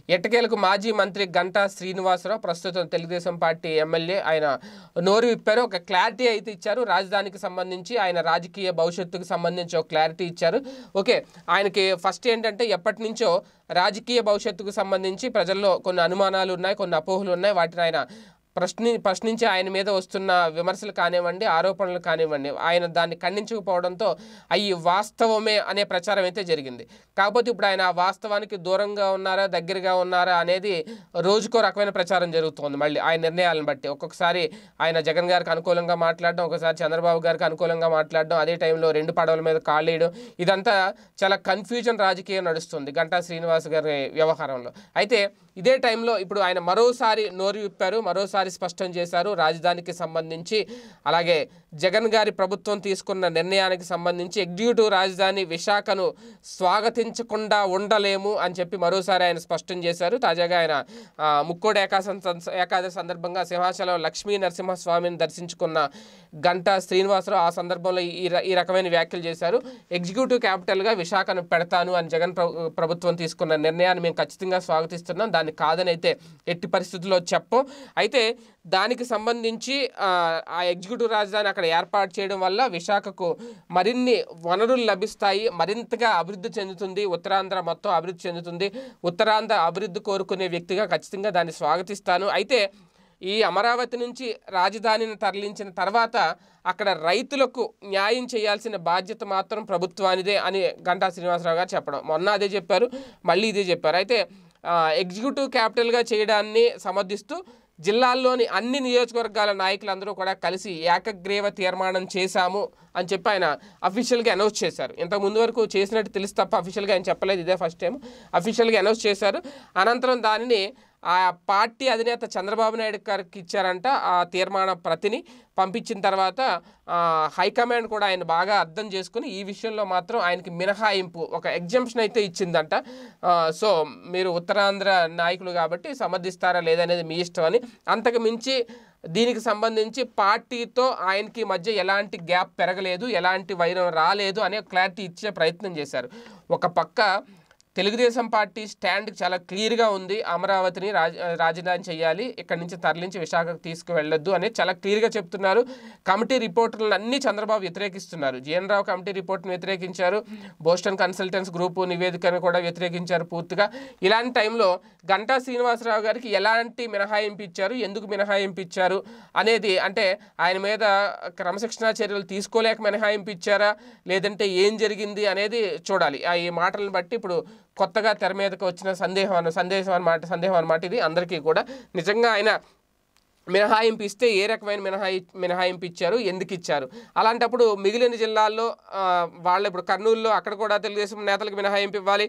ఎట్టకేలకు మాజీ మంత్రి గంటా శ్రీనివాసరావు ప్రస్తుతం తెలుగుదేశం పార్టీ ఎమ్మెల్యే ఆయన నోరు విప్పారు ఒక క్లారిటీ అయితే ఇచ్చారు రాజధానికి సంబంధించి ఆయన రాజకీయ భవిష్యత్తుకు సంబంధించి ఒక క్లారిటీ ఇచ్చారు ఓకే ఆయనకి ఫస్ట్ ఏంటంటే ఎప్పటి నుంచో రాజకీయ భవిష్యత్తుకు సంబంధించి ప్రజల్లో కొన్ని అనుమానాలు ఉన్నాయి కొన్ని అపోహలు ఉన్నాయి వాటిని ఆయన ప్రశ్ని ప్రశ్నించి ఆయన మీద వస్తున్న విమర్శలు కానివ్వండి ఆరోపణలు కానివ్వండి ఆయన దాన్ని ఖండించకపోవడంతో అవి వాస్తవమే అనే ప్రచారం అయితే జరిగింది కాకపోతే ఇప్పుడు ఆయన ఆ వాస్తవానికి దూరంగా ఉన్నారా దగ్గరగా ఉన్నారా అనేది రోజుకో రకమైన ప్రచారం జరుగుతోంది మళ్ళీ ఆయన నిర్ణయాలను బట్టి ఒక్కొక్కసారి ఆయన జగన్ గారికి అనుకూలంగా మాట్లాడడం ఒకసారి చంద్రబాబు గారికి అనుకూలంగా మాట్లాడడం అదే టైంలో రెండు పడవల మీద కాళ్ళేయడం ఇదంతా చాలా కన్ఫ్యూజన్ రాజకీయం నడుస్తుంది గంటా శ్రీనివాస్ గారి వ్యవహారంలో అయితే ఇదే టైంలో ఇప్పుడు ఆయన మరోసారి నోరు విప్పారు మరోసారి స్పష్టం చేశారు రాజధానికి సంబంధించి అలాగే జగన్ గారి ప్రభుత్వం తీసుకున్న నిర్ణయానికి సంబంధించి ఎగ్జిక్యూటివ్ రాజధాని విశాఖను స్వాగతించకుండా ఉండలేము అని చెప్పి మరోసారి ఆయన స్పష్టం చేశారు తాజాగా ఆయన ఆ, ముక్కోడి ఏకాదశి సం- ఏకాదశి సందర్భంగా సింహాచలం లక్ష్మీ నరసింహస్వామిని దర్శించుకున్న గంటా శ్రీనివాసరావు ఆ సందర్భంలో ఈ ర- ఈ రకమైన వ్యాఖ్యలు చేశారు ఎగ్జిక్యూటివ్ క్యాపిటల్గా విశాఖను పెడతాను అని జగన్ ప్ర- ప్రభుత్వం తీసుకున్న నిర్ణయాన్ని మేము ఖచ్చితంగా స్వాగతిస్తున్నాం దాన్ని కాదని అయితే ఎట్టి పరిస్థితుల్లో చెప్పం అయితే దానికి సంబంధించి ఆ, ఆ ఎగ్జిక్యూటివ్ రాజధాని అక్కడ ఏర్పాటు చేయడం వల్ల విశాఖకు మరిన్ని వనరులు లభిస్తాయి మరింతగా అభివృద్ధి చెందుతుంది ఉత్తరాంధ్ర మొత్తం అభివృద్ధి చెందుతుంది ఉత్తరాంధ్ర అభివృద్ధి కోరుకునే వ్యక్తిగా ఖచ్చితంగా దాన్ని స్వాగతిస్తాను అయితే ఈ అమరావతి నుంచి రాజధానిని తరలించిన తర్వాత అక్కడ రైతులకు న్యాయం చేయాల్సిన బాధ్యత మాత్రం ప్రభుత్వానిదే అని గంటా శ్రీనివాసరావు గారు చెప్పడం మొన్న అదే చెప్పారు మళ్ళీ ఇదే చెప్పారు అయితే ఆ, ఎగ్జిక్యూటివ్ క్యాపిటల్గా చేయడాన్ని సమర్థిస్తూ జిల్లాల్లోని అన్ని నియోజకవర్గాల నాయకులందరూ కూడా కలిసి ఏకగ్రీవ తీర్మానం చేశాము అని చెప్పి ఆయన అఫీషియల్గా అనౌన్స్ చేశారు ఇంతకు ముందు వరకు చేసినట్టు తెలిసి తప్ప అఫీషియల్గా ఆయన చెప్పలేదు ఇదే ఫస్ట్ టైం అఫీషియల్గా అనౌన్స్ చేశారు అనంతరం దానిని ఆ పార్టీ అధినేత చంద్రబాబు నాయుడు గారికి ఇచ్చారంట ఆ తీర్మాన ప్రతిని పంపించిన తర్వాత ఆ, హైకమాండ్ కూడా ఆయన బాగా అర్థం చేసుకుని ఈ విషయంలో మాత్రం ఆయనకి మినహాయింపు ఒక ఎగ్జంప్షన్ అయితే ఇచ్చిందంట ఆ, సో మీరు ఉత్తరాంధ్ర నాయకులు కాబట్టి సమర్థిస్తారా లేదనేది మీ ఇష్టం అని అంతకు మించి దీనికి సంబంధించి పార్టీతో ఆయనకి మధ్య ఎలాంటి గ్యాప్ పెరగలేదు ఎలాంటి వైరం రాలేదు అనే క్లారిటీ ఇచ్చే ప్రయత్నం చేశారు ఒక పక్క తెలుగుదేశం పార్టీ స్టాండ్ చాలా క్లియర్గా ఉంది అమరావతిని రాజ రాజధాని చేయాలి ఇక్కడి నుంచి తరలించి విశాఖకు తీసుకువెళ్ళొద్దు అనేది చాలా క్లియర్గా చెప్తున్నారు కమిటీ రిపోర్టులను అన్ని చంద్రబాబు వ్యతిరేకిస్తున్నారు జీఎన్ రావు కమిటీ రిపోర్ట్ను వ్యతిరేకించారు బోస్టన్ కన్సల్టెన్స్ గ్రూపు నివేదికను కూడా వ్యతిరేకించారు పూర్తిగా ఇలాంటి టైంలో గంటా శ్రీనివాసరావు గారికి ఎలాంటి మినహాయింపు ఇచ్చారు ఎందుకు మినహాయింపు ఇచ్చారు అనేది అంటే ఆయన మీద క్రమశిక్షణా చర్యలు తీసుకోలేక మినహాయింపు ఇచ్చారా లేదంటే ఏం జరిగింది అనేది చూడాలి ఆ ఈ మాటలను బట్టి ఇప్పుడు కొత్తగా తెర మీదకి వచ్చిన సందేహం అన్న సందేశం అన్నమాట సందేహం అన్నమాట ఇది అందరికీ కూడా నిజంగా ఆయన మినహాయింపు ఇస్తే ఏ రకమైన మినహాయి మినహాయింపు ఇచ్చారు ఎందుకు ఇచ్చారు అలాంటప్పుడు మిగిలిన జిల్లాల్లో ఆ, వాళ్ళు ఇప్పుడు కర్నూలులో అక్కడ కూడా తెలుగుదేశం నేతలకు మినహాయింపు ఇవ్వాలి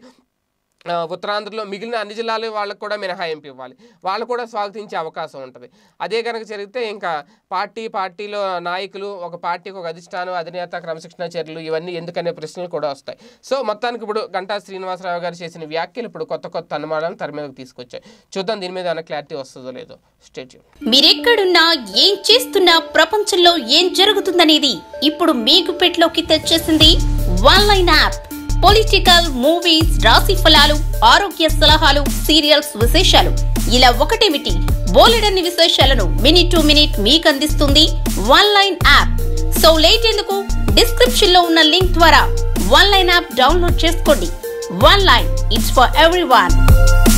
ఆ, ఉత్తరాంధ్రలో మిగిలిన అన్ని జిల్లాలు వాళ్ళకు కూడా మినహాయింపు ఇవ్వాలి వాళ్ళు కూడా స్వాగతించే అవకాశం ఉంటుంది అదే కనుక జరిగితే ఇంకా పార్టీ పార్టీలో నాయకులు ఒక పార్టీకి ఒక అధిష్టానం అధినేత క్రమశిక్షణ చర్యలు ఇవన్నీ ఎందుకనే ప్రశ్నలు కూడా వస్తాయి సో మొత్తానికి ఇప్పుడు గంటా శ్రీనివాసరావు గారు చేసిన వ్యాఖ్యలు ఇప్పుడు కొత్త కొత్త అనుమానాలను తెర మీదకి తీసుకొచ్చాయి చూద్దాం దీని మీద ఏమైనా క్లారిటీ వస్తుందో లేదో స్టేట్ మీరెక్కడున్నా ఏం చేస్తున్నా ప్రపంచంలో ఏం జరుగుతుందనేది ఇప్పుడు మీకు పెట్లోకి తెచ్చేసింది one line app political movies రాశి ఫలాలు ఆరోగ్య సలహాలు సీరియల్స్ విశేషాలు ఇలా ఒకటేమిటి బోలెడన్ని విశేషాలను మినిట్ టు మినిట్ మీకు అందిస్తుంది one line app so late ఎందుకు డిస్క్రిప్షన్ లో ఉన్న లింక్ ద్వారా వన్ లైన్ యాప్ డౌన్లోడ్ చేసుకోండి one line it's for every